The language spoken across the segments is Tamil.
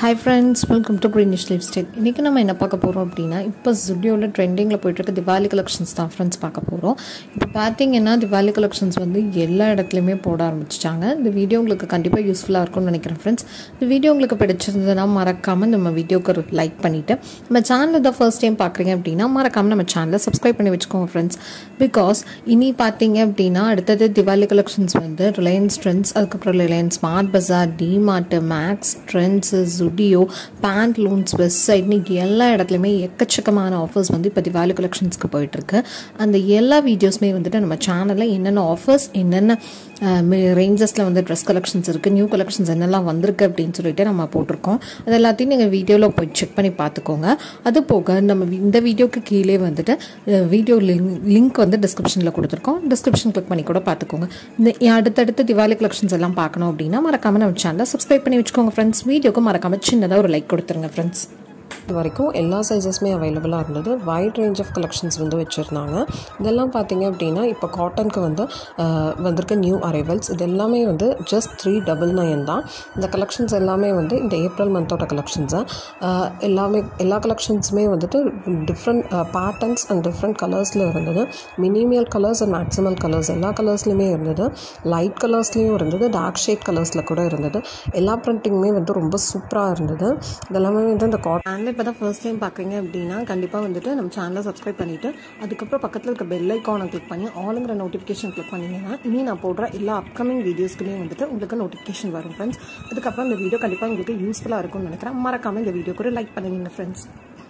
hi friends welcome to Greenish lifestyle இன்றைக்கி நம்ம என்ன பார்க்க போகிறோம் அப்படின்னா இப்போ ஜுடியோவில் ட்ரெண்டிங்கில் போயிட்டுருக்க திவாலி கலெக்ஷன்ஸ் தான் ஃப்ரெண்ட்ஸ் பார்க்க போகிறோம் இப்போ பார்த்தீங்கன்னா திவாலி கலெக்ஷன்ஸ் வந்து எல்லா இடத்துலையுமே போட ஆரம்பிச்சிட்டாங்க இந்த வீடியோ உங்களுக்கு கண்டிப்பாக யூஸ்ஃபுல்லாக இருக்கும்னு நினைக்கிறேன் ஃப்ரெண்ட்ஸ் இந்த வீடியோ உங்களுக்கு பிடிச்சிருந்ததுன்னா மறக்காமல் நம்ம வீடியோக்கு லைக் பண்ணிவிட்டு நம்ம சேனலில் தான் ஃபர்ஸ்ட் டைம் பார்க்குறீங்க அப்படின்னா மறக்காமல் நம்ம சேனலை சப்ஸ்கிரைப் பண்ணி வச்சுக்கோங்க ஃப்ரெண்ட்ஸ் பிகாஸ் இனி பார்த்தீங்க அப்படின்னா அடுத்தது திவாலி கலெக்ஷன்ஸ் வந்து ரிலையன்ஸ் ட்ரெண்ட்ஸ் அதுக்கப்புறம் Reliance Smart Bazaar DMart Max Trends Zudio Pantaloons வெப்சைட்னு எல்லா இடத்துலையுமே எக்கச்சக்கமான ஆஃபர்ஸ் வந்து இப்போ திவாலி கலெக்ஷன்ஸ்க்கு போயிட்டுருக்கு அந்த எல்லா வீடியோஸுமே வந்துட்டு நம்ம சேனலில் என்னென்ன ஆஃபர்ஸ் என்னென்ன ரேஞ்சஸில் வந்து ட்ரெஸ் கலெக்ஷன்ஸ் இருக்குது நியூ கலெக்ஷன்ஸ் என்னெல்லாம் வந்திருக்கு அப்படின்னு சொல்லிட்டு நம்ம போட்டிருக்கோம் அது எல்லாத்தையும் நீங்கள் வீடியோவில் போய் செக் பண்ணி பார்த்துக்கோங்க அது போக நம்ம இந்த வீடியோக்கு கீழே வந்துட்டு வீடியோ லிங்க் லிங்க் வந்து டிஸ்கிரிப்ஷனில் கொடுத்துருக்கோம் டிஸ்கிரிப்ஷன் கிளிக் பண்ணி கூட பார்த்துக்கோங்க இந்த அடுத்தடுத்து திவாலி கலெக்ஷன்ஸ் எல்லாம் பார்க்கணும் அப்படின்னா மறக்காமல் நம்ம சேனலை சப்ஸ்கிரைப் பண்ணி வச்சுக்கோங்க ஃப்ரெண்ட்ஸ் வீடியோக்கு மறக்காமல் சின்னதாக ஒரு லைக் கொடுத்துருங்க ஃப்ரெண்ட்ஸ் இது வரைக்கும் எல்லா சைஸஸுமே அவைலபிளாக இருந்தது வைட் ரேஞ்ச் ஆஃப் கலெக்ஷன்ஸ் வந்து வச்சுருந்தாங்க இதெல்லாம் பார்த்தீங்க அப்படின்னா இப்போ காட்டனுக்கு வந்து அஹ், வந்திருக்க நியூ அரைவல்ஸ் இது எல்லாமே வந்து ஜஸ்ட் த்ரீ டபுள் நைன் தான் இந்த கலெக்ஷன்ஸ் எல்லாமே வந்து இந்த ஏப்ரல் மந்தோட கலெக்ஷன்ஸை எல்லாமே எல்லா கலெக்ஷன்ஸுமே வந்துட்டு டிஃப்ரெண்ட் பேட்டர்ன்ஸ் அண்ட் டிஃப்ரெண்ட் கலர்ஸில் இருந்தது minimal colours and maximal colours எல்லா கலர்ஸ்லையுமே இருந்தது லைட் கலர்ஸ்லேயும் இருந்தது டார்க் ஷேட் கலர்ஸில் கூட இருந்தது எல்லா ப்ரிண்டிங்குமே வந்து ரொம்ப சூப்பராக இருந்தது இதெல்லாமே வந்து இந்த காட்டன் சேனல் இப்போ தான் ஃபர்ஸ்ட் டைம் பார்க்குறீங்க அப்படின்னா கண்டிப்பாக வந்துட்டு நம்ம சேனலை சப்ஸ்கிரைப் பண்ணிவிட்டு அதுக்கப்புறம் பக்கத்தில் இருக்க பெல் ஐக்கானை கிளிக் பண்ணி ஆளுங்கிற நோட்டிஃபிகேஷன் கிளிக் பண்ணிங்கன்னா இனி நான் போடுற எல்லா அப்கமிங் வீடியோஸ்க்குமே வந்துட்டு உங்களுக்கு நோட்டிஃபிகேஷன் வரும் ஃப்ரெண்ட்ஸ் அதுக்கப்புறம் இந்த வீடியோ கண்டிப்பாக உங்களுக்கு யூஸ்ஃபுல்லாக இருக்கும்னு நினைக்கிறேன் மறக்காமல் இந்த வீடியோ கூட லைக் பண்ணுவீங்க ஃப்ரெண்ட்ஸ்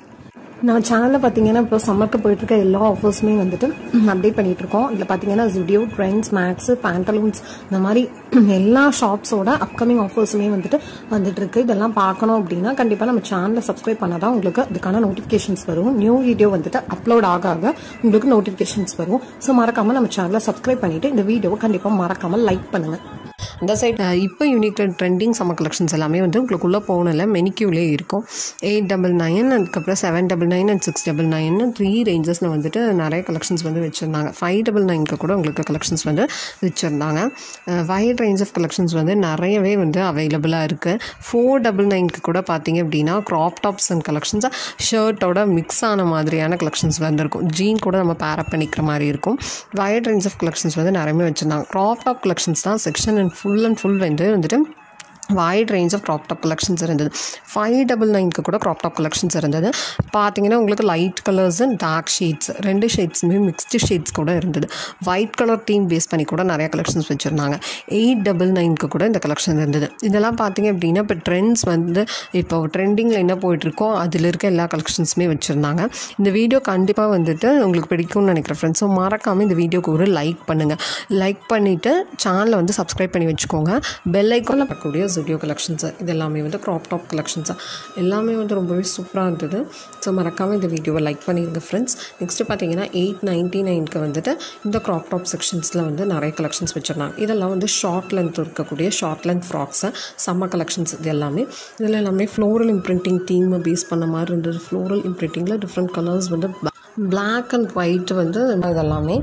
நம்ம சேனலில் பார்த்தீங்கன்னா இப்போ சம்மருக்கு போயிட்டுருக்க எல்லா ஆஃபர்ஸுமே வந்துட்டு அப்டேட் பண்ணிட்டு இருக்கோம் இதில் பார்த்தீங்கன்னா ஜுடியோ ட்ரெண்ட்ஸ் மேக்ஸு பேண்டலூன்ஸ் இந்த மாதிரி எல்லா ஷாப்ஸோட அப்கமிங் ஆஃபர்ஸுமே வந்துட்டு வந்துட்டு இருக்கு இதெல்லாம் பார்க்கணும் அப்படின்னா கண்டிப்பாக நம்ம சேனலை சப்ஸ்கிரைப் பண்ணால் தான் உங்களுக்கு அதுக்கான நோட்டிஃபிகேஷன்ஸ் வரும் நியூ வீடியோ வந்துட்டு அப்லோட் ஆக ஆக உங்களுக்கு நோட்டிஃபிகேஷன்ஸ் வரும் ஸோ மறக்காமல் நம்ம சேனலை சப்ஸ்கிரைப் பண்ணிவிட்டு இந்த வீடியோவை கண்டிப்பாக மறக்காமல் லைக் பண்ணுங்கள் இந்த சைட் இப்போ யூனிக் ட்ரெண்டிங் சம்மர் கலெக்ஷன்ஸ் எல்லாமே வந்து உங்களுக்குள்ளே போகணும்ல மெனிக்யூலே இருக்கும் எயிட் டபுள் நைன் அதுக்கப்புறம் seven double nine and six double nine three ரேஞ்சஸில் வந்துட்டு நிறைய கலெக்ஷன்ஸ் வந்து வச்சுருந்தாங்க ஃபைவ் டபுள் நைனுக்கு கூட உங்களுக்கு கலெக்ஷன்ஸ் வந்து வச்சுருந்தாங்க வைட் ரேஞ்ச் ஆஃப் கலெக்ஷன்ஸ் வந்து நிறையவே வந்து அவைலபிளாக இருக்குது ஃபோர் டபுள் நைனுக்கு கூட பார்த்தீங்க அப்படின்னா க்ராப் டாப்ஸ் அண்ட் கலெக்ஷன்ஸ் ஷர்ட்டோட மிக்ஸ் ஆன மாதிரியான கலெக்ஷன்ஸ் வந்திருக்கும் ஜீன் கூட நம்ம பேரப் பண்ணிக்கிற மாதிரி இருக்கும் வைட் ரேஞ்ச் ஆஃப் கலெக்ஷன்ஸ் வந்து நிறையவே வச்சுருந்தாங்க க்ராப் டாப் கலெக்ஷன்ஸ் தான் section and full and full வந்து வந்துட்டு wide range of crop top collections இருந்தது ஃபைவ் டபுள் நைனுக்கு கூட க்ராப் டாப் கலெக்ஷன்ஸ் இருந்தது பார்த்தீங்கன்னா உங்களுக்கு light colours and dark shades ரெண்டு ஷேட்ஸுமே மிக்ஸ்டு ஷேட்ஸ் கூட இருந்தது ஒயிட் கலர் தீம் பேஸ் பண்ணி கூட நிறைய கலெக்ஷன்ஸ் வச்சுருந்தாங்க எயிட் டபுள் நைனுக்கு கூட இந்த கலெக்ஷன் இருந்தது இதெல்லாம் பார்த்தீங்க அப்படின்னா இப்போ ட்ரெண்ட்ஸ் வந்து இப்போ ட்ரெண்டிங்கில் என்ன போயிட்டுருக்கோ அதில் இருக்க எல்லா கலெக்ஷன்ஸுமே வச்சுருந்தாங்க இந்த வீடியோ கண்டிப்பாக வந்துட்டு உங்களுக்கு பிடிக்கும்னு நினைக்கிறேன் ஃப்ரெண்ட்ஸ் ஸோ மறக்காமல் இந்த வீடியோக்கு ஒரு லைக் பண்ணுங்கள் லைக் பண்ணிவிட்டு சேனலை வந்து சப்ஸ்கிரைப் பண்ணி வச்சுக்கோங்க பெல் ஐக்கானில் பார்க்கக்கூடிய ஜுடியோ கலெக்ஷன்ஸு இது எல்லாமே வந்து க்ராப் டாப் கலெக்ஷன்ஸு எல்லாமே வந்து ரொம்பவே சூப்பராக இருந்தது ஸோ மறக்காமல் இந்த வீடியோவை லைக் பண்ணிடுங்க ஃப்ரெண்ட்ஸ் நெக்ஸ்ட்டு பார்த்தீங்கன்னா எயிட் நைன்ட்டி நைனுக்கு வந்துட்டு இந்த க்ராப் டாப் செக்ஷன்ஸில் வந்து நிறைய கலெக்ஷன்ஸ் வச்சுருந்தாங்க இதெல்லாம் வந்து ஷார்ட் லென்த் இருக்கக்கூடிய short length frocks summer collections இது எல்லாமே இதில் எல்லாமே ஃப்ளோரல் இம்ப்ரிண்டிங் தீமை பேஸ் பண்ண மாதிரி இருந்தது ஃப்ளோரல் இம்ப்ரிண்டிங்கில் டிஃப்ரெண்ட் கலர்ஸ் வந்து பிளாக் அண்ட் ஒயிட் வந்து இதெல்லாமே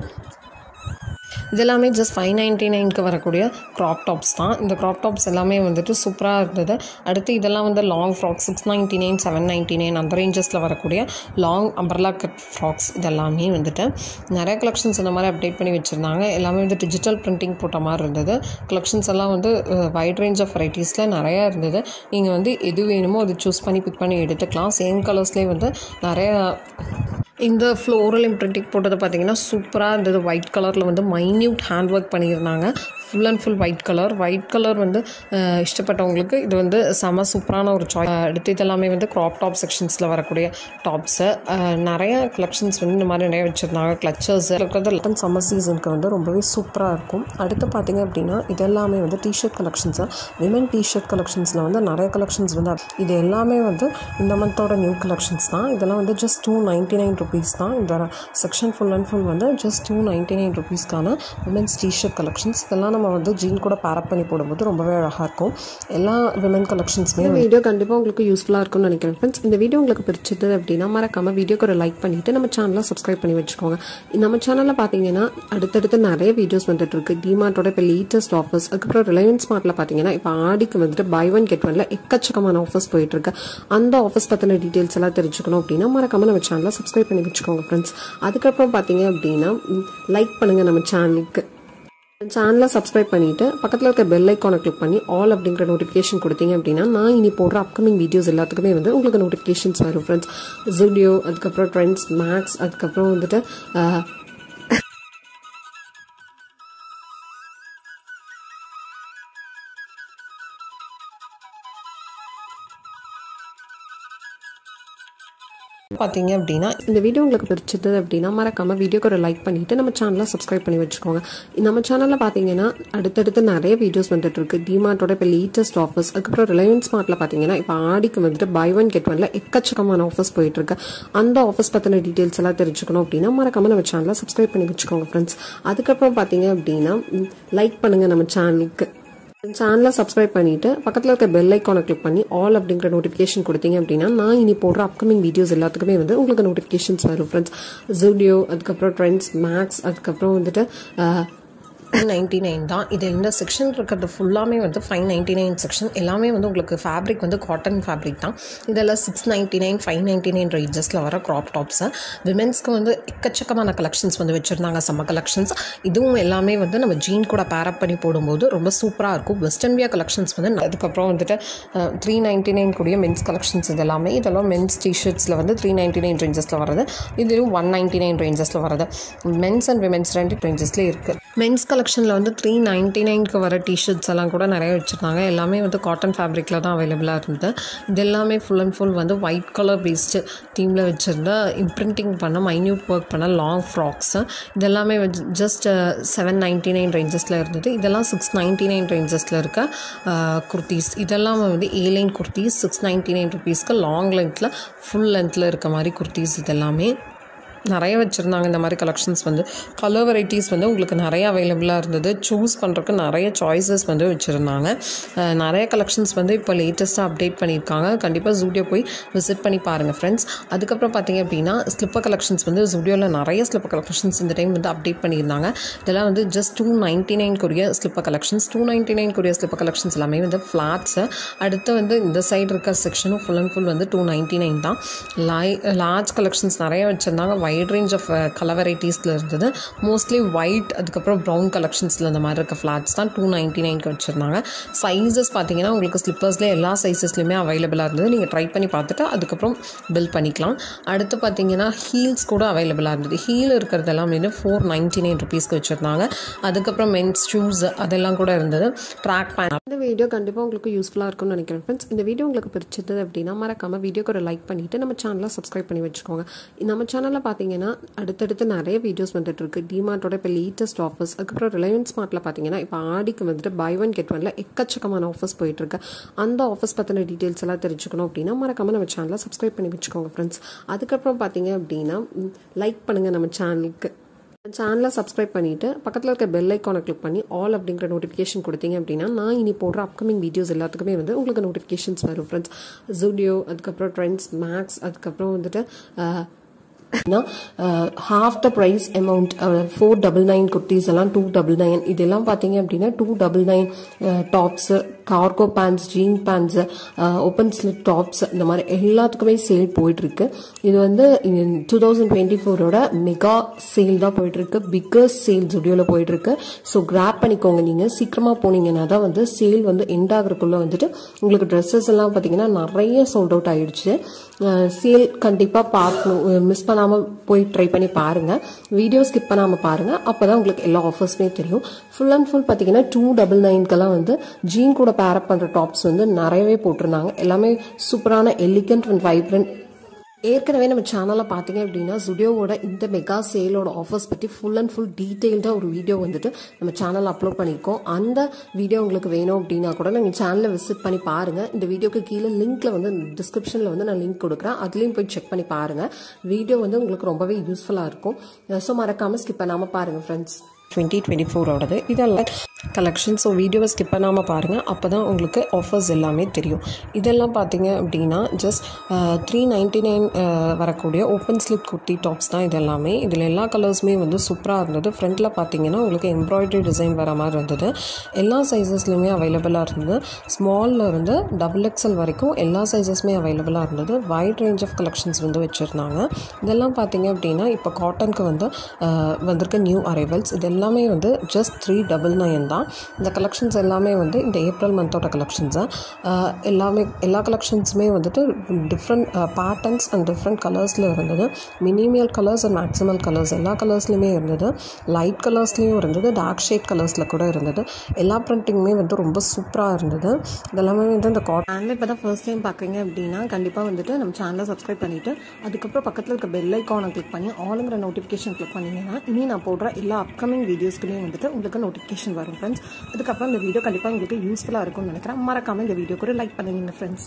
இதெல்லாமே ஜஸ்ட் ஃபைவ் நைன்ட்டி நைனுக்கு வரக்கூடிய க்ராப் டாப்ஸ் தான் இந்த க்ராப் டாப்ஸ் எல்லாமே வந்துட்டு சூப்பராக இருந்தது அடுத்து இதெல்லாம் வந்து long frocks six ninety nine seven ninety nine அந்த ரேஞ்சஸில் வரக்கூடிய லாங் அம்பர்லா கட் ஃப்ராக்ஸ் இதெல்லாமே வந்துட்டு நிறைய கலெக்ஷன்ஸ் இந்த மாதிரி அப்டேட் பண்ணி வச்சுருந்தாங்க எல்லாமே வந்து டிஜிட்டல் பிரிண்டிங் போட்ட மாதிரி இருந்தது கலெக்ஷன்ஸ் எல்லாம் வந்து வைட் ரேஞ்ச் ஆஃப் வெரைட்டிஸில் நிறையா இருந்தது நீங்கள் வந்து எது வேணுமோ அது சூஸ் பண்ணி பிக் பண்ணி எடுத்துக்கலாம் சேம் கலர்ஸ்லேயே வந்து நிறைய இந்த ஃப்ளோரல் இம்ப்ரிண்டிங் போட்டது பார்த்தீங்கன்னா சூப்பராக இருந்தது ஒயிட் கலரில் வந்து மைன்யூட் ஹேண்ட் ஒர்க் பண்ணியிருந்தாங்க full and full white colour white colour வந்து அஹ், இஷ்டப்பட்டவங்களுக்கு இது வந்து செம சூப்பரான ஒரு சாய்ஸ் அடுத்து இதெல்லாமே வந்து க்ராப் டாப் செக்ஷன்ஸில் வரக்கூடிய டாப்ஸு நிறைய கலெக்ஷன்ஸ் வந்து இந்த மாதிரி நிறைய வச்சுருந்தாங்க கிளச்சர்ஸ் இருக்கிறது லட்டன் சம்மர் சீசனுக்கு வந்து ரொம்பவே சூப்பராக இருக்கும் அடுத்து பார்த்தீங்க அப்படின்னா இதெல்லாமே வந்து டிஷர்ட் கலெக்ஷன்ஸு விமன் டிஷர்ட் கலெக்ஷன்ஸில் வந்து நிறைய கலெக்ஷன்ஸ் வந்து இது எல்லாமே வந்து இந்த மந்தோட நியூ கலெக்ஷன்ஸ் தான் இதெல்லாம் வந்து just two ninety nine rupees தான் இந்த செக்ஷன் ஃபுல் அண்ட் ஃபுல் வந்து ஜஸ்ட் டூ நைன்ட்டி நைன் ருபீஸ்க்கான விமென்ஸ் டிஷர்ட் கலெக்ஷன்ஸ் இதெல்லாம் நம்ம நம்ம வந்து ஜீன் கூட பேரப் பண்ணி போடும்போது ரொம்பவே அழகாக இருக்கும் எல்லா விமன் கலெக்ஷன்ஸுமே இந்த வீடியோ கண்டிப்பாக உங்களுக்கு யூஸ்ஃபுல்லாக இருக்கும்னு நினைக்கிறேன் ஃப்ரெண்ட்ஸ் இந்த வீடியோ உங்களுக்கு பிடிச்சது அப்படின்னா மறக்காம வீடியோக்கு ஒரு லைக் பண்ணிட்டு நம்ம சேனலை சப்ஸ்கிரைப் பண்ணி வச்சுக்கோங்க நம்ம சேனலில் பார்த்தீங்கன்னா அடுத்தடுத்து நிறைய வீடியோஸ் வந்துட்டு இருக்கு டிமார்ட்டோட இப்போ லேட்டஸ்ட் ஆஃபர்ஸ் அதுக்கப்புறம் ரிலையன்ஸ் ஸ்மார்ட்டில் பார்த்தீங்கன்னா இப்போ ஆடிக்கு வந்துட்டு பை ஒன் கெட் ஒன்ல எக்கச்சக்கமான ஆஃபர்ஸ் போயிட்டு இருக்கு அந்த ஆஃபர்ஸ் பற்றின டீட்டெயில்ஸ் எல்லாம் தெரிஞ்சுக்கணும் அப்படின்னா மறக்காம நம்ம சேனலை சப்ஸ்கிரைப் பண்ணி வச்சுக்கோங்க ஃப்ரெண்ட்ஸ் அதுக்கப்புறம் பார்த்தீங்க அப்படின்னா லைக் பண்ணுங்க நம்ம சேனலுக்கு சேனலை சப்ஸ்கிரைப் பண்ணிட்டு பக்கத்தில் இருக்க பெல் ஐக்கானை கிளிக் பண்ணி ஆல் அப்படிங்கிற நோட்டிஃபிகேஷன் கொடுத்தீங்க அப்படின்னா நான் இனி போடுற அப்கமிங் வீடியோஸ் எல்லாத்துக்குமே வந்து உங்களுக்கு நோட்டிஃபிகேஷன்ஸ் வரும் ஃப்ரெண்ட்ஸ் ஜூடியோ அதுக்கப்புறம் ட்ரெண்ட்ஸ் மேக்ஸ் அதுக்கப்புறம் வந்துட்டு அஹ், பார்த்தீங்க அப்படின்னா இந்த வீடியோ உங்களுக்கு பிடிச்சது அப்படின்னா மறக்காம வீடியோக்கு ஒரு லைக் பண்ணிட்டு நம்ம சேனலை சப்ஸ்கிரைப் பண்ணி வச்சுக்கோங்க நம்ம சேனலில் பார்த்தீங்கன்னா அடுத்தடுத்து நிறைய வீடியோஸ் வந்துட்டு இருக்கு டிமார்ட்டோட இப்போ லேட்டஸ்ட் ஆஃபர்ஸ் அதுக்கப்புறம் ரிலையன்ஸ் ஸ்மார்ட்டில் பார்த்தீங்கன்னா இப்போ ஆடிக்கு வந்துட்டு பை ஒன் கெட் ஒன்ல எக்கச்சக்கமான ஆஃபர்ஸ் போயிட்டு இருக்கு அந்த ஆஃபர்ஸ் பற்றின டீட்டெயில்ஸ் எல்லாம் தெரிஞ்சுக்கணும் அப்படின்னா மறக்காம நம்ம சேனலை சப்ஸ்கிரைப் பண்ணி வச்சுக்கோங்க ஃப்ரெண்ட்ஸ் அதுக்கப்புறம் பார்த்தீங்க அப்படின்னா லைக் பண்ணுங்க நம்ம சேனலுக்கு சேனலை சப்ஸ்கிரைப் பண்ணிட்டு பக்கத்தில் இருக்க பெல் ஐக்கானை கிளிக் பண்ணி ஆல் அப்படிங்கிற நோட்டிஃபிகேஷன் கொடுத்தீங்க அப்படின்னா நான் இனி போடுற அப்கமிங் வீடியோஸ் எல்லாத்துக்குமே வந்து உங்களுக்கு நோட்டிஃபிகேஷன்ஸ் வரும் ஃப்ரெண்ட்ஸ் ஜூடியோ அதுக்கப்புறம் ட்ரெண்ட்ஸ் மேக்ஸ் அதுக்கப்புறம் வந்துட்டு அஹ், நைன்டி நைன் தான் இது இந்த செக்ஷன் இருக்கிறது ஃபுல்லாமே வந்து ஃபைவ் நைன்டி நைன் செக்ஷன் எல்லாமே வந்து உங்களுக்கு ஃபேப்ரிக் வந்து காட்டன் ஃபேப்ரிக் தான் இதெல்லாம் six ninety nine five ninety nine ரேஞ்சஸில் வர க்ராப் டாப்ஸு விமென்ஸ்க்கு வந்து எக்கச்சக்கமான கலெக்ஷன்ஸ் வந்து வச்சுருந்தாங்க செம்ம கலெக்ஷன்ஸ் இதுவும் எல்லாமே வந்து நம்ம ஜீன் கூட பேரப் பண்ணி போடும்போது ரொம்ப சூப்பராக இருக்கும் வெஸ்டர்ன் வியர் கலெக்ஷன்ஸ் வந்து அதுக்கப்புறம் வந்துட்டு த்ரீ நைன்ட்டி நைன் கூடிய மென்ஸ் கலெக்ஷன்ஸ் இது எல்லாமே இதெல்லாம் மென்ஸ் டிஷர்ட்ஸில் வந்து த்ரீ நைன்ட்டி நைன் ரேஞ்சஸில் வரது இதுவும் ஒன் நைன்ட்டி நைன் ரேஞ்சஸில் வரது மென்ஸ் அண்ட் விமென்ஸ் ரெண்டு ரேஞ்சஸ்லேயே இருக்குது மென்ஸ் கலெக்ஷனில் வந்து த்ரீ நைன்ட்டி நைனுக்கு வர டிஷர்ட்ஸ் எல்லாம் கூட நிறைய வச்சுருந்தாங்க எல்லாமே வந்து காட்டன் ஃபேப்ரிக்கில் தான் அவைலபிளாக இருந்தது இது எல்லாமே ஃபுல் அண்ட் ஃபுல் வந்து ஒயிட் கலர் பேஸ்டு தீமில் வச்சுருந்த இம்ப்ரிண்டிங் பண்ண மைன்யூட் ஒர்க் பண்ண லாங் ஃப்ராக்ஸு இதெல்லாமே ஜஸ்ட் செவன் நைன்ட்டி நைன் ரேஞ்சஸில் இருந்தது இதெல்லாம் சிக்ஸ் நைன்ட்டி நைன் ரேஞ்சஸில் இருக்க குர்த்திஸ் இதெல்லாம் வந்து A line kurtis six ninety nine ருபீஸ்க்கு லாங் லென்த்தில் ஃபுல் லென்த்தில் இருக்க மாதிரி குர்த்திஸ் இதெல்லாமே நிறைய வச்சுருந்தாங்க இந்த மாதிரி கலெக்ஷன்ஸ் வந்து கலர் வெரைட்டிஸ் வந்து உங்களுக்கு நிறைய அவைலபிளாக இருந்தது சூஸ் பண்ணுறதுக்கு நிறைய சாய்ஸஸ் வந்து வச்சுருந்தாங்க அஹ் நிறைய கலெக்ஷன்ஸ் வந்து இப்போ லேட்டஸ்ட்டாக அப்டேட் பண்ணியிருக்காங்க கண்டிப்பாக ஜூடியோ போய் விசிட் பண்ணி பாருங்கள் ஃப்ரெண்ட்ஸ் அதுக்கப்புறம் பார்த்தீங்க அப்படின்னா ஸ்லிப்பர் கலெக்ஷன்ஸ் வந்து ஜூடியோவில் நிறைய ஸ்லிப்பர் கலெக்ஷன்ஸ் இந்த டைம் வந்து அப்டேட் பண்ணியிருந்தாங்க இதெல்லாம் வந்து ஜஸ்ட் டூ நைன்ட்டி நைன் கொரிய slipper collections two ninety nine கொரிய ஸ்லிப்பர் கலெக்ஷன்ஸ் எல்லாமே வந்து ஃப்ளாட்ஸு அடுத்து வந்து இந்த சைடு இருக்க செக்ஷனும் ஃபுல் அண்ட் ஃபுல் வந்து டூ நைன்ட்டி நைன் தான் லை லார்ஜ் கலெக்ஷன்ஸ் நிறைய வச்சுருந்தாங்க வைட் ரேஞ்ச் ஆஃப் கலர் வெரைட்டிஸில் இருந்தது மோஸ்ட்லி ஒயிட் அதுக்கப்புறம் ப்ரௌன் கலெக்ஷன்ஸில் இந்த மாதிரி இருக்க ஃப்ளாட்ஸ் தான் டூ நைன்ட்டி நைனுக்கு வச்சுருந்தாங்க சைஸஸ் பார்த்தீங்கன்னா உங்களுக்கு ஸ்லிப்பர்ஸ்லேயே எல்லா சைஸஸ்லையுமே அவைலபிளாக இருந்தது நீங்கள் ட்ரை பண்ணி பார்த்துட்டு அதுக்கப்புறம் பில் பண்ணிக்கலாம் அடுத்து பார்த்தீங்கன்னா ஹீல்ஸ் கூட அவைலபிளாக இருந்தது ஹீல் இருக்கிறது எல்லாம் வந்து ஃபோர் நைன்ட்டி நைன் ருபீஸ்க்கு வச்சுருந்தாங்க அதுக்கப்புறம் மென்ஸ் ஷூஸ் அதெல்லாம் கூட இருந்தது ட்ராக் பேண்ட் இந்த வீடியோ கண்டிப்பாக உங்களுக்கு யூஸ்ஃபுல்லாக இருக்கும்னு நினைக்கிறேன் ஃப்ரெண்ட்ஸ் இந்த வீடியோ உங்களுக்கு பிடிச்சது அப்படின்னா மறக்காம வீடியோக்கு ஒரு லைக் பண்ணிட்டு நம்ம சேனலை சப்ஸ்கிரைப் பண்ணி வச்சுக்கோங்க நம்ம சேனலில் பார்த்தீங்கன்னா அடுத்தடுத்து நிறைய வீடியோஸ் வந்துட்டு இருக்கு டிமார்ட்டோட இப்போ லேட்டஸ்ட் ஆஃபர்ஸ் அதுக்கப்புறம் ரிலையன்ஸ் ஸ்மார்ட்டில் பார்த்தீங்கன்னா இப்போ ஆடிக்கு வந்துட்டு பை ஒன் கெட் ஒன்ல எக்கச்சக்கமான ஆஃபர்ஸ் போயிட்டு இருக்கு அந்த ஆஃபர்ஸ் பற்றின டீட்டெயில்ஸ் எல்லாம் தெரிஞ்சுக்கணும் அப்படின்னா மறக்காம நம்ம சேனலை சப்ஸ்கிரைப் பண்ணி வச்சுக்கோங்க ஃப்ரெண்ட்ஸ் அதுக்கப்புறம் பார்த்தீங்க அப்படின்னா லைக் பண்ணுங்க நம்ம சேனலுக்கு சேனலை சப்ஸ்கிரைப் பண்ணிவிட்டு பக்கத்தில் இருக்க பெல் ஐக்கானை கிளிக் பண்ணி ஆல் அப்படிங்கிற நோட்டிஃபிகேஷன் கொடுத்தீங்க அப்படின்னா நான் இனி போடுற அப்கமிங் வீடியோஸ் எல்லாத்துக்குமே வந்து உங்களுக்கு நோட்டிஃபிகேஷன்ஸ் வரும் ஃப்ரெண்ட்ஸ் ஜூடியோ அதுக்கப்புறம் ட்ரெண்ட்ஸ் மேக்ஸ் அதுக்கப்புறம் வந்துட்டு ah, half the price amount four double nine kurtis எல்லாம் டூ டபுள் நைன் இதெல்லாம் பார்த்தீங்க அப்படின்னா two double nine tops cargo pants jean pants open slit tops இந்த மாதிரி எல்லாத்துக்குமே சேல் போயிட்டுருக்கு இது வந்து டூ தௌசண்ட் டுவெண்ட்டி ஃபோரோட மெகா சேல் தான் போயிட்டுருக்கு பிக்கஸ்ட் சேல் ஜுடியோவில் போயிட்டுருக்கு ஸோ கிராப் பண்ணிக்கோங்க நீங்கள் சீக்கிரமாக போனீங்கன்னா தான் வந்து சேல் வந்து எண்ட் ஆகிறதுக்குள்ளே வந்துட்டு உங்களுக்கு ட்ரெஸ்ஸஸ் எல்லாம் பார்த்தீங்கன்னா நிறைய சோல்ட் அவுட் ஆயிடுச்சு சேல் கண்டிப்பாக பார்க்கணும் மிஸ் பண்ணாமல் போய் ட்ரை பண்ணி பாருங்கள் வீடியோ ஸ்கிப் பண்ணாமல் பாருங்கள் அப்போ தான் உங்களுக்கு எல்லா ஆஃபர்ஸுமே தெரியும் ஃபுல் அண்ட் ஃபுல் பார்த்தீங்கன்னா டூ டபுள் நைன்க்கெல்லாம் வந்து ஜீன் கூட பேரப் பண்ணுற டாப்ஸ் வந்து நிறையவே போட்டிருந்தாங்க எல்லாமே சூப்பரான எலிகண்ட் அண்ட் வைப்ரண்ட் ஏற்கனவே நம்ம சேனலில் பார்த்தீங்க அப்படின்னா ஜுடியோவோட இந்த மெகா சேலோட ஆஃபர்ஸ் பற்றி ஃபுல் அண்ட் ஃபுல் டீட்டெயில்டாக ஒரு வீடியோ வந்துட்டு நம்ம சேனலில் அப்லோட் பண்ணியிருக்கோம் அந்த வீடியோ உங்களுக்கு வேணும் அப்படின்னா கூட நீங்கள் சேனலை விசிட் பண்ணி பாருங்கள் இந்த வீடியோக்கு கீழே லிங்க்ல வந்து டிஸ்கிரிப்ஷனில் வந்து நான் லிங்க் கொடுக்குறேன் அதுலேயும் போய் செக் பண்ணி பாருங்கள் வீடியோ வந்து உங்களுக்கு ரொம்பவே யூஸ்ஃபுல்லாக இருக்கும் ஸோ மறக்காமல் ஸ்கிப் பண்ணாமல் பாருங்கள் ஃப்ரெண்ட்ஸ் டுவெண்ட்டி டுவெண்ட்டி ஃபோரோடது இதெல்லாம் கலெக்ஷன் ஸோ வீடியோவை ஸ்கிப் பண்ணாமல் பாருங்கள் அப்போ தான் உங்களுக்கு ஆஃபர்ஸ் எல்லாமே தெரியும் இதெல்லாம் பார்த்தீங்க அப்படின்னா ஜஸ்ட் த்ரீ நைன்ட்டி நைன் வரக்கூடிய ஓப்பன் ஸ்லிப் குர்த்தி டாப்ஸ் தான் இது எல்லாமே இதில் எல்லா கலர்ஸுமே வந்து சூப்பராக இருந்தது ஃப்ரண்ட்டில் பார்த்தீங்கன்னா உங்களுக்கு எம்ப்ராய்டரி டிசைன் வர மாதிரி இருந்தது எல்லா சைஸஸ்லையுமே அவைலபிளாக இருந்தது ஸ்மாலில் இருந்து டபுள் எக்ஸல் வரைக்கும் எல்லா சைஸஸுமே அவைலபிளாக இருந்தது வைட் ரேஞ்ச் ஆஃப் கலெக்ஷன்ஸ் வந்து வச்சுருந்தாங்க இதெல்லாம் பார்த்தீங்க அப்படின்னா இப்போ காட்டனுக்கு வந்து அஹ், வந்திருக்க நியூ அரைவல்ஸ் இது எல்லாமே வந்து ஜஸ்ட் த்ரீ டபுள் நைன் தான் இந்த கலெக்ஷன்ஸ் எல்லாமே வந்து இந்த ஏப்ரல் மந்தோட கலெக்ஷன்ஸு எல்லாமே எல்லா கலெக்ஷன்ஸுமே வந்துட்டு டிஃப்ரெண்ட் பேட்டர்ன்ஸ் அண்ட் டிஃப்ரெண்ட் கலர்ஸில் இருந்தது minimal colours and maximal colours எல்லா கலர்ஸ்லையுமே இருந்தது லைட் கலர்ஸ்லேயும் இருந்தது டார்க் ஷேட் கலர்ஸில் கூட இருந்தது எல்லா பிரிண்டிங்குமே வந்து ரொம்ப சூப்பராக இருந்தது இதெல்லாமே வந்து இந்த காட்டன் சேனல் இப்போ தான் ஃபர்ஸ்ட் டைம் பார்க்குறீங்க அப்படின்னா கண்டிப்பாக வந்துட்டு நம்ம சேனலை சப்ஸ்கிரைப் பண்ணிவிட்டு அதுக்கப்புறம் பக்கத்தில் இருக்க பெல் ஐக்கானை கிளிக் பண்ணி ஆளுங்கிற நோட்டிஃபிகேஷன் கிளிக் பண்ணிங்கன்னா இனி நான் போடுற எல்லா அப்கமிங் வீடியோஸ்க்குமே வந்துட்டு உங்களுக்கு நோட்டிஃபிகேஷன் வரும் ஃப்ரெண்ட்ஸ் அதுக்கப்புறம் இந்த வீடியோ கண்டிப்பாக உங்களுக்கு யூஸ்ஃபுல்லாக இருக்கும்னு நினைக்கிறேன் மறக்காமல் இந்த வீடியோ கூட லைக் பண்ணுவீங்க ஃப்ரெண்ட்ஸ்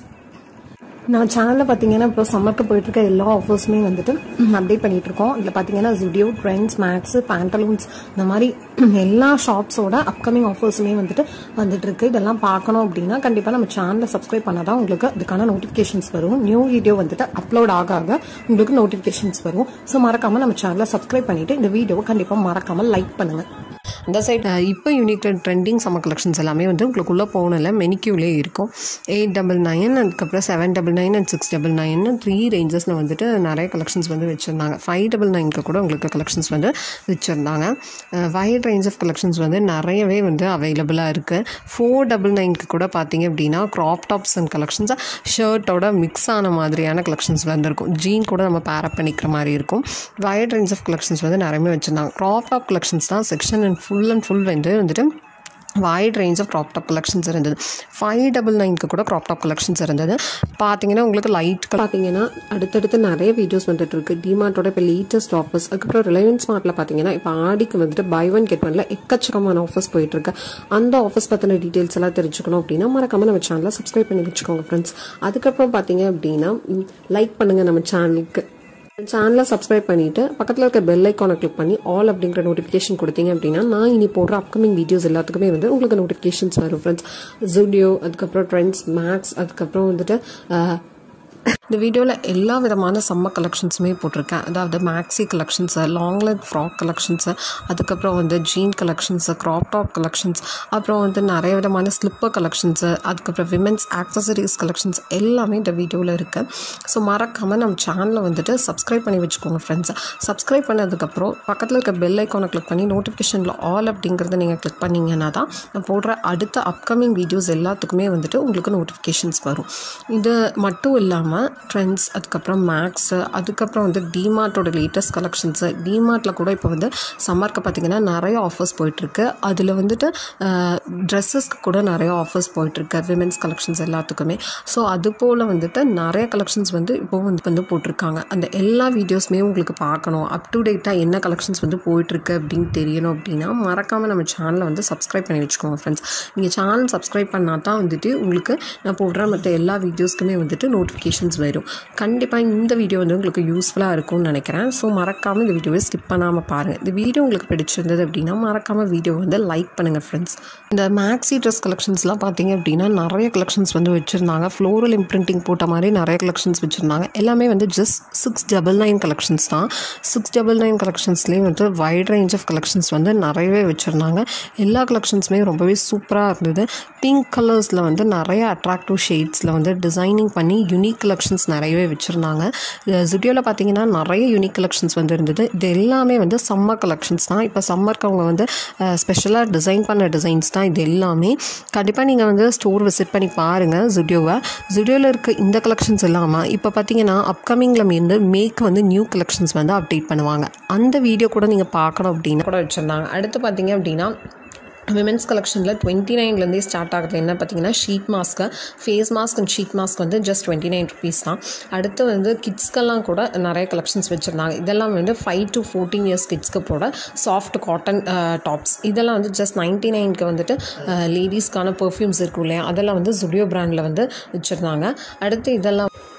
நம்ம சேனலில் பார்த்தீங்கன்னா இப்போ சம்மருக்கு போயிட்டு இருக்க எல்லா ஆஃபர்ஸுமே வந்துட்டு அப்டேட் பண்ணிட்டு இருக்கோம் இதில் பார்த்தீங்கன்னா ஜுடியோ ட்ரெண்ட்ஸ் மேக்ஸ் பேண்டலூன்ஸ் இந்த மாதிரி எல்லா ஷாப்ஸோட அப்கமிங் ஆஃபர்ஸுமே வந்துட்டு வந்துட்டு இருக்கு இதெல்லாம் பார்க்கணும் அப்படின்னா கண்டிப்பாக நம்ம சேனலை சப்ஸ்கிரைப் பண்ணால் தான் உங்களுக்கு அதுக்கான நோட்டிஃபிகேஷன்ஸ் வரும் நியூ வீடியோ வந்துட்டு அப்லோட் ஆக ஆக உங்களுக்கு நோட்டிஃபிகேஷன்ஸ் வரும் ஸோ மறக்காமல் நம்ம சேனலை சப்ஸ்கிரைப் பண்ணிட்டு இந்த வீடியோவை கண்டிப்பாக மறக்காமல் லைக் பண்ணுங்கள் அந்த சைட் இப்போ யூனிக் ட்ரெண்டிங் சம்மர் கலெக்ஷன்ஸ் எல்லாமே வந்து உங்களுக்குள்ளே போகணும்ல மெனிக்யூலே இருக்கும் எயிட் டபுள் நைன் அதுக்கப்புறம் seven double nine and six double nine three ரேஞ்சஸில் வந்துட்டு நிறைய கலெக்ஷன்ஸ் வந்து வச்சுருந்தாங்க ஃபைவ் டபுள் நைனுக்கு கூட உங்களுக்கு கலெக்ஷன்ஸ் வந்து வச்சுருந்தாங்க வைட் ரேஞ்ச் ஆஃப் கலெக்ஷன்ஸ் வந்து நிறையவே வந்து அவைலபிளாக இருக்குது ஃபோர் டபுள் நைனுக்கு கூட பார்த்தீங்க அப்படின்னா க்ராப் டாப்ஸ் அண்ட் கலெக்ஷன்ஸ் ஷர்ட்டோட மிக்ஸ் ஆன மாதிரியான கலெக்ஷன்ஸ் வந்திருக்கும் ஜீன் கூட நம்ம பேரப் பண்ணிக்கிற மாதிரி இருக்கும் வைட் ரேஞ்ச் ஆஃப் கலெக்ஷன்ஸ் வந்து நிறையவே வச்சுருந்தாங்க க்ராப் டாப் கலெக்ஷன்ஸ் தான் section and full and full வந்து வந்துட்டு wide range of crop top collections இருந்தது ஃபைவ் டபுள் நைனுக்கு கூட க்ராப் டாப் கலெக்ஷன்ஸ் இருந்தது பார்த்தீங்கன்னா உங்களுக்கு லைட் பார்த்தீங்கன்னா அடுத்தடுத்து நிறைய வீடியோஸ் வந்துட்டு இருக்கு டிமார்ட்டோட இப்போ லேட்டஸ்ட் ஆஃபர்ஸ் அதுக்கப்புறம் ரிலையன்ஸ் ஸ்மார்ட்டில் பார்த்தீங்கன்னா இப்போ ஆடிக்கு வந்துட்டு பை ஒன் கெட் ஒன்ல எக்கச்சக்கமான ஆஃபர்ஸ் போயிட்டு இருக்கு அந்த ஆஃபர்ஸ் பற்றின டீட்டெயில்ஸ் எல்லாம் தெரிஞ்சுக்கணும் அப்படின்னா மறக்காம நம்ம சேனலை சப்ஸ்கிரைப் பண்ணி வச்சுக்கோங்க ஃப்ரெண்ட்ஸ் அதுக்கப்புறம் பார்த்தீங்க அப்படின்னா லைக் பண்ணுங்க நம்ம சேனலுக்கு சேனலை சப்ஸ்கிரைப் பண்ணிட்டு பக்கத்தில் இருக்க பெல் ஐக்கானை கிளிக் பண்ணி ஆல் அப்படிங்கிற நோட்டிஃபிகேஷன் கொடுத்தீங்க அப்படின்னா நான் இனி போடுற அப்கமிங் வீடியோஸ் எல்லாத்துக்குமே வந்து உங்களுக்கு நோட்டிஃபிகேஷன்ஸ் வரும் ஃப்ரெண்ட்ஸ் ஜூடியோ அதுக்கப்புறம் ட்ரெண்ட்ஸ் மேக்ஸ் அதுக்கப்புறம் வந்துட்டு அஹ், இந்த வீடியோவில் எல்லா விதமான சம்ம கலெக்ஷன்ஸுமே போட்டிருக்கேன் அதாவது maxi collections long length frock collections அதுக்கப்புறம் வந்து jean collections crop top collections அப்புறம் வந்து நிறைய விதமான ஸ்லிப்பர் கலெக்ஷன்ஸு அதுக்கப்புறம் விமென்ஸ் ஆக்சசரிஸ் கலெக்ஷன்ஸ் எல்லாமே இந்த வீடியோவில் இருக்குது ஸோ மறக்காமல் நம்ம சேனலை வந்துட்டு சப்ஸ்கிரைப் பண்ணி வச்சுக்கோங்க ஃப்ரெண்ட்ஸ் சப்ஸ்கிரைப் பண்ணதுக்கப்புறம் பக்கத்தில் இருக்க பெல் ஐக்கானை கிளிக் பண்ணி நோட்டிஃபிகேஷனில் ஆல் அப்படிங்கிறத நீங்கள் கிளிக் பண்ணிங்கன்னா தான் நான் போடுற அடுத்த அப்கமிங் வீடியோஸ் எல்லாத்துக்குமே வந்துட்டு உங்களுக்கு நோட்டிஃபிகேஷன்ஸ் வரும் இது மட்டும் இல்லாமல் ட்ரெண்ட்ஸ் அதுக்கப்புறம் மேக்ஸு அதுக்கப்புறம் வந்து டிமார்ட்டோட லேட்டஸ்ட் கலெக்ஷன்ஸு டிமார்ட்டில் கூட இப்போ வந்து சம்மருக்கு பார்த்தீங்கன்னா நிறைய ஆஃபர்ஸ் போயிட்டுருக்கு அதில் வந்துட்டு ட்ரெஸ்ஸஸ்க்கு கூட நிறைய ஆஃபர்ஸ் போயிட்டுருக்கு விமென்ஸ் கலெக்ஷன்ஸ் எல்லாத்துக்குமே ஸோ அது போல் வந்துட்டு நிறைய கலெக்ஷன்ஸ் வந்து இப்போ வந்து வந்து போட்டிருக்காங்க அந்த எல்லா வீடியோஸுமே உங்களுக்கு பார்க்கணும் அப் டு டேட்டாக என்ன கலெக்ஷன்ஸ் வந்து போயிட்டுருக்கு அப்படின்னு தெரியணும் அப்படின்னா மறக்காமல் நம்ம சேனலை வந்து சப்ஸ்கிரைப் பண்ணி வச்சுக்கோங்க ஃப்ரெண்ட்ஸ் நீங்கள் சேனல் சப்ஸ்கிரைப் பண்ணால் தான் வந்துட்டு உங்களுக்கு நான் போடுற மற்ற எல்லா வீடியோஸ்க்குமே வந்துட்டு நோட்டிஃபிகேஷன்ஸ் வரும் கண்டிப்பாக இந்த வீடியோ வந்து உங்களுக்கு யூஸ்ஃபுல்லாக இருக்கும்னு நினைக்கிறேன் ஸோ மறக்காமல் இந்த வீடியோவை ஸ்கிப் பண்ணாமல் பாருங்கள் இந்த வீடியோ உங்களுக்கு பிடிச்சிருந்தது அப்படின்னா மறக்காமல் வீடியோ வந்து லைக் பண்ணுங்கள் ஃப்ரெண்ட்ஸ் இந்த மேக்ஸி ட்ரெஸ் கலெக்ஷன்ஸ்லாம் பார்த்தீங்க அப்படின்னா நிறைய கலெக்ஷன்ஸ் வந்து வச்சுருந்தாங்க ஃப்ளோரல் இம்ப்ரிண்டிங் போட்ட மாதிரி நிறைய கலெக்ஷன்ஸ் வச்சுருந்தாங்க எல்லாமே வந்து just six double nine collections தான் சிக்ஸ் டபுள் நைன் கலெக்ஷன்ஸ்லேயும் வந்து வைட் ரேஞ்ச் ஆஃப் கலெக்ஷன்ஸ் வந்து நிறையவே வச்சுருந்தாங்க எல்லா கலெக்ஷன்ஸுமே ரொம்பவே சூப்பராக இருந்தது பிங்க் கலர்ஸில் வந்து நிறைய அட்ராக்டிவ் ஷேட்ஸில் வந்து டிசைனிங் பண்ணி யூனிக் கலெக்ஷன்ஸ் நிறையவே வச்சுருந்தாங்க ஜுடியோவில் பார்த்தீங்கன்னா நிறைய யூனிக் கலெக்ஷன்ஸ் வந்து இருந்தது இது எல்லாமே வந்து சம்மர் கலெக்ஷன்ஸ் தான் இப்போ சம்மருக்கு அவங்க வந்து ஸ்பெஷலாக டிசைன் பண்ண டிசைன்ஸ் தான் இது எல்லாமே கண்டிப்பாக நீங்கள் வந்து ஸ்டோர் விசிட் பண்ணி பாருங்கள் ஜுடியோவை ஜுடியோவில் இருக்க இந்த கலெக்ஷன்ஸ் இல்லாமல் இப்போ பார்த்தீங்கன்னா அப்கமிங்கில் வந்து மேக் வந்து நியூ கலெக்ஷன்ஸ் வந்து அப்டேட் பண்ணுவாங்க அந்த வீடியோ கூட நீங்கள் பார்க்கணும் அப்படின்னா கூட வச்சுருந்தாங்க அடுத்து பார்த்தீங்க அப்படின்னா விமென்ஸ் கலெக்ஷனில் டுவெண்ட்டி நைன்லேருந்தே ஸ்டார்ட் ஆகுது என்ன பார்த்தீங்கன்னா sheet mask face mask and sheet mask வந்து ஜஸ்ட் டுவெண்ட்டி நைன் ருபீஸ் தான் அடுத்து வந்து கிட்ஸ்க்கெல்லாம் கூட நிறைய கலெக்ஷன்ஸ் வச்சுருந்தாங்க இதெல்லாம் வந்து ஃபைவ் டு ஃபோர்டீன் இயர்ஸ் கிட்ஸ்க்கு போட சாஃப்ட் காட்டன் டாப்ஸ் இதெல்லாம் வந்து ஜஸ்ட் நைன்ட்டி நைனுக்கு வந்துட்டு லேடிஸ்க்கான பெர்ஃப்யூம்ஸ் இருக்கும் இல்லையா அதெல்லாம் வந்து ஜுடியோ பிராண்டில் வந்து வச்சுருந்தாங்க அடுத்து இதெல்லாம்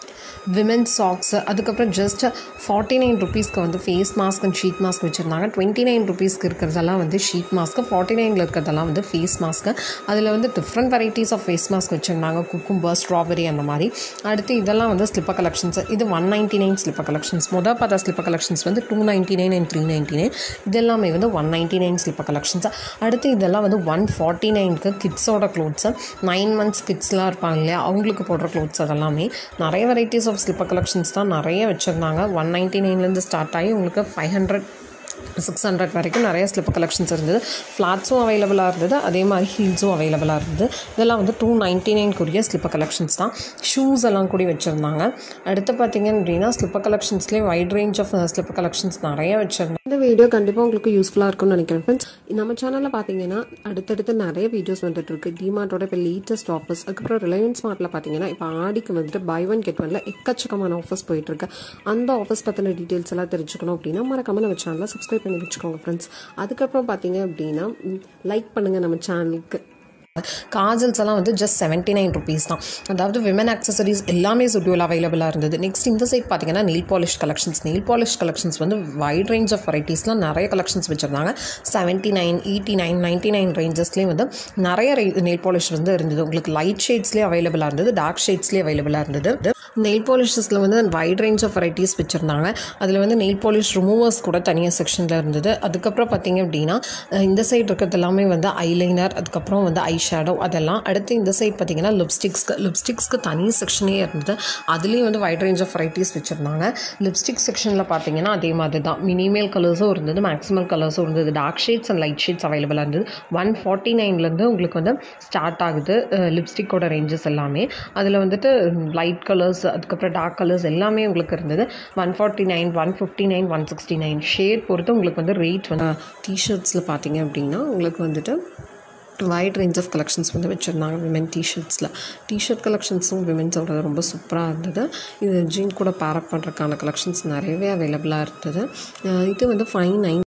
விமென் சாக்ஸு அதுக்கப்புறம் ஜஸ்ட் ஃபார்ட்டி நைன் ருபீஸ்க்கு வந்து face mask and sheet mask வச்சுருந்தாங்க டுவெண்ட்டி நைன் ருபீஸ்க்கு இருக்கிறதெல்லாம் வந்து ஷீட் மாஸ்க்கு ஃபார்ட்டி நைனில் இருக்கிறதெல்லாம் வந்து ஃபேஸ் மாஸ்க்கு அதில் வந்து different varieties of face mask வச்சுருந்தாங்க குக்கும்பர் ஸ்ட்ராபெரி அந்த மாதிரி அடுத்து இதெல்லாம் வந்து ஸ்லிப்பர் கலெக்ஷன்ஸ் இது one ninety nine slipper collections மொதல் பார்த்தா ஸ்லிப்பர் கலெக்ஷன்ஸ் வந்து two ninety nine and three ninety nine இதெல்லாமே வந்து one ninety nine slipper collections அடுத்து இதெல்லாம் வந்து ஒன் ஃபார்ட்டி நைனுக்கு கிட்ஸோட க்ளோத்ஸு நைன் மந்த்ஸ் கிட்ஸ்லாம் இருப்பாங்க இல்லையா அவங்களுக்கு போடுற க்ளோத்ஸ் அதெல்லாமே நிறைய வெரைட்டிஸ் ஆஃப் ஸ்லிப்பர் கலெக்ஷன்ஸ் தான் நிறைய வச்சுருந்தாங்க ஒன் நைன்ட்டி நைன்லேருந்து ஸ்டார்ட் ஆகி உங்களுக்கு ஃபைவ் ஹண்ட்ரட் சிக்ஸ் ஹண்ட்ரட் வரைக்கும் நிறைய ஸ்லிப்பர் கலெக்ஷன்ஸ் இருந்தது ஃப்ளாட்ஸும் அவைலபிளாக இருந்தது அதே மாதிரி ஹீல்ஸும் அவைலபிளாக இருந்தது இதெல்லாம் வந்து டூ நைன்ட்டி நைன்க்குரிய ஸ்லிப்பர் கலெக்ஷன்ஸ் தான் ஷூஸ் எல்லாம் கூட வச்சுருந்தாங்க அடுத்து பார்த்தீங்க அப்படின்னா ஸ்லிப்பர் கலெக்ஷன்ஸ்லேயே wide range of slipper collections நிறைய வச்சுருந்தாங்க இந்த வீடியோ கண்டிப்பாக உங்களுக்கு யூஸ்ஃபுல்லாக இருக்கும்னு நினைக்கிறேன் ஃப்ரெண்ட்ஸ் நம்ம சேனலில் பார்த்தீங்கன்னா அடுத்தடுத்து நிறைய வீடியோஸ் வந்துட்டு இருக்கு டிமார்ட்டோட இப்போ லேட்டஸ்ட் ஆஃபர்ஸ் அதுக்கப்புறம் ரிலையன்ஸ் ஸ்மார்ட்டில் பார்த்தீங்கன்னா இப்போ ஆடிக்கு வந்துட்டு பை ஒன் கெட் ஒன்ல எக்கச்சக்கமான ஆஃபர்ஸ் போயிட்டு இருக்கு அந்த ஆஃபர்ஸ் பற்றின டீட்டெயில்ஸ் எல்லாம் தெரிஞ்சுக்கணும் அப்படின்னா மறக்காம நம்ம சேனலை சப்ஸ்கிரைப் பண்ணி வச்சுக்கோங்க ஃப்ரெண்ட்ஸ் அதுக்கப்புறம் பார்த்தீங்க அப்படின்னா லைக் பண்ணுங்கள் நம்ம சேனலுக்கு காஜல்ஸ் எல்லாம் வந்து ஜஸ்ட் செவன்ட்டி நைன் ருபீஸ் தான் அதாவது விமன் ஆக்சசரிஸ் எல்லாமே சுடியோவில் அவைலபிளாக இருந்தது நெக்ஸ்ட் இந்த சைட் பார்த்தீங்கன்னா nail polish collections nail polish collections வந்து வைட் ரேஞ்ச் ஆஃப் வெரைட்டிஸ்லாம் நிறைய கலெக்ஷன்ஸ் வச்சுருந்தாங்க seventy nine eighty nine ninety nine ரேஞ்சஸ்லேயும் வந்து நிறைய நெயில் பாலிஷ் வந்து இருந்தது உங்களுக்கு லைட் ஷேட்ஸ்லேயே அவைலபிளாக இருந்தது டார்க் ஷேட்ஸ்லேயே அவைலபிளாக இருந்தது நெயில் பாலிஷஸில் வந்து வைட் ரேஞ்ச் ஆஃப் வெரைட்டிஸ் வச்சுருந்தாங்க அதில் வந்து நெயில் பாலிஷ் ரிமூவர்ஸ் கூட தனியாக செக்ஷனில் இருந்தது அதுக்கப்புறம் பார்த்தீங்க அப்படின்னா அஹ் இந்த சைடு இருக்கிறது எல்லாமே வந்து ஐலைனர் அதுக்கப்புறம் வந்து ஐ ஷேடோ அதெல்லாம் அடுத்து இந்த சைட் பார்த்தீங்கன்னா லிப்ஸ்டிக்ஸ்க்கு லிப்ஸ்டிக்ஸ்க்கு தனி செக்ஷனே இருந்தது அதுலேயும் வந்து வைட் ரேஞ்ச் ஆஃப் வெரைட்டிஸ் வச்சுருந்தாங்க லிப்ஸ்டிக் செக்ஷனில் பார்த்தீங்கன்னா அதே மாதிரி தான் மினிமேல் கலர்ஸும் இருந்தது மேக்ஸிமல் கலர்ஸும் இருந்தது dark shades and light shades அவைலபிளாக இருந்தது ஒன் ஃபார்ட்டி நைன்லேருந்து உங்களுக்கு வந்து ஸ்டார்ட் ஆகுது லிப்ஸ்டிக்கோட ரேஞ்சஸ் எல்லாமே அதில் வந்துட்டு லைட் கலர்ஸ் அதுக்கப்புறம் டார்க் கலர்ஸ் எல்லாமே உங்களுக்கு இருந்தது one forty nine one fifty nine one sixty nine shade பொறுத்து உங்களுக்கு வந்து ரேட் வந்து டிஷர்ட்ஸில் பார்த்தீங்க அப்படின்னா உங்களுக்கு வந்துட்டு வைட் ரேஞ்ச் ஆஃப் கலெக்ஷன்ஸ் வந்து வச்சுருந்தாங்க விமென் டிஷர்ட்ஸில் டிஷர்ட் கலெக்ஷன்ஸும் விமென்ஸோட ரொம்ப சூப்பராக இருந்தது இது ஜீன் கூட பேரப் பண்ணுறதுக்கான கலெக்ஷன்ஸ் நிறையவே அவைலபிளாக இருந்தது அஹ் இது வந்து ஃபைவ் நைன்